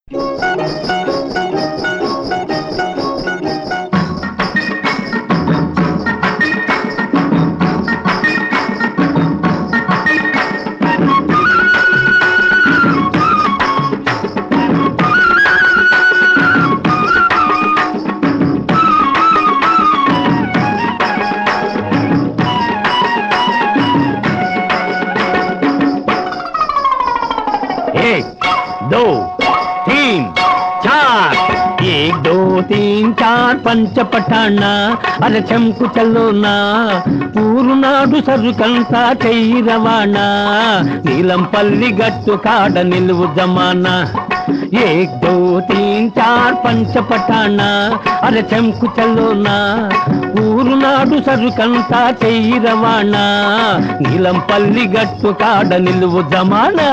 एक दो तीन चार एक दो तीन चार పంచ పటాణ అరే చెంకు చల్లోనా ఊరు నాడు సరుకంతా చెయ్యి రవాణా నీలంపల్లి గట్టు కాడ నిలువు జమానా ఏక్ దో తీన్ చార్ పంచ పటాణ అరే చెంకు చల్లోనా ఊరు నాడు సరుకంతా చెయ్యి రవాణా నీలంపల్లి గట్టు కాడ నిలువు జమానా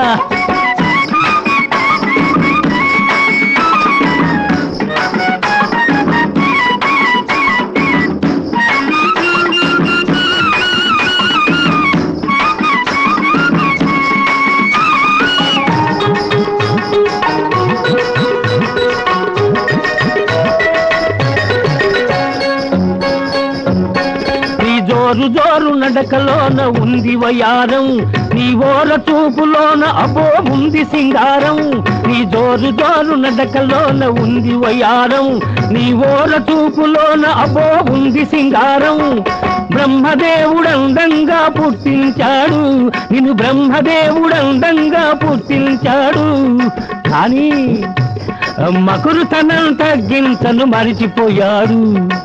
నీ జోరు జోరు నడకలోన ఉంది వయారం నీ ఓర చూపులోన అబో ఉంది సింగారం నీ జోరు జోరు నడకలోన ఉంది వయారం నీ ఓర చూపులోన అబో ఉంది సింగారం బ్రహ్మదేవుడందంగా పుట్టించాడు నిన్ను బ్రహ్మదేవుడందంగా పుట్టించాడు కానీ మకురుతనం తగ్గించను మరిచిపోయాడు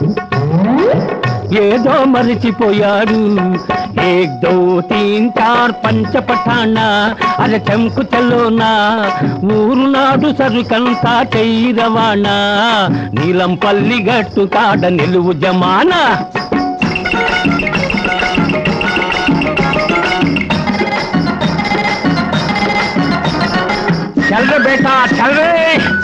ఏదో మరిచిపోయాడు ఏక్ దో తీన్ చార్ పంచ పఠాణ అర చెంకు చల్లోనా ఊరు నాడు సరుకంతా చెయ్యి రవాణా నీలంపల్లి గట్టు కాడ నిలువు జమానా చల్ రే బేటా చల్ రే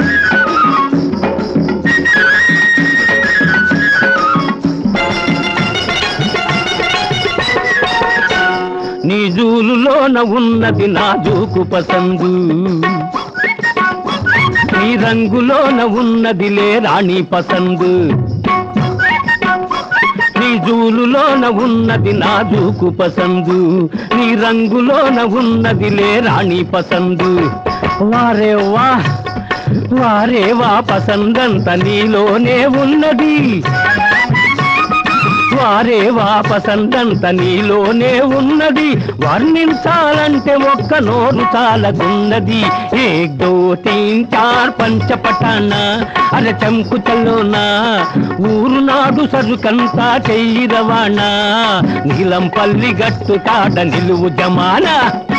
నీ జూలులోన ఉన్నది నా జూకు పసందు నీ రంగులోన ఉన్నదిలే రాణి పసందు నీ జూలులోన ఉన్నది నా జూకు పసందు నీ రంగులోన ఉన్నదిలే రాణి పసందు వారే వా వారే వా పసందంత నీలోనే ఉన్నది వారే వాపసందంత నీలోనే ఉన్నది వర్ణించాలంటే ఒక్క నోరు చాలకున్నది ఏక్ దో తీన్ చార్ పంచ పటాన అర చంకు చల్లోనా ఊరు నాడు సరుకంతా చెయ్యి రవాణా నీలంపల్లి గట్టు కాడ నిలువు జమానా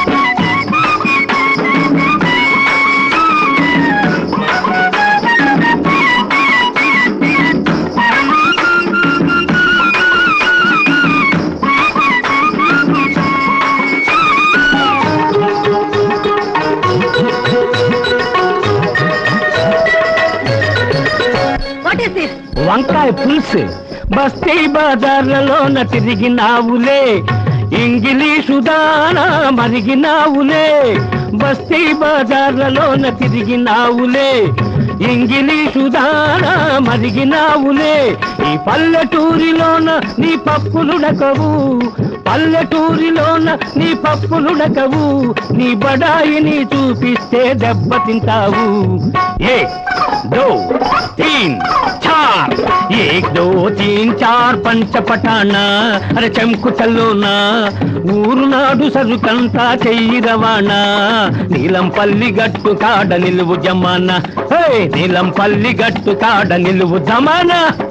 వాట్ ఇస్ దిస్ వంకాయ పులుసు బస్తీ బజార్లలోన తిరిగినావులే ఇంగిలీషు దానా మరిగినావులే బస్తీ బజార్లలోన తిరిగినావులే ఇంగిలీషు దానా మరిగినావులే ఈ పల్లెటూరిలోన నీ పప్పులుడకవు పల్లెటూరిలోన నీ పప్పులుడకవు నీ బడాయిని చూపిస్తే దెబ్బతింటావు ఏ दो तीन चार एक दो तीन चार పంచ పటాన అరే చెంకు చల్లోనా ఊరు నాడు సరుకంతా చెయ్యి రవాణా నీలంపల్లి గట్టు కాడ నిలువు జమానా హే నీలంపల్లి గట్టు కాడ నిలువు జమానా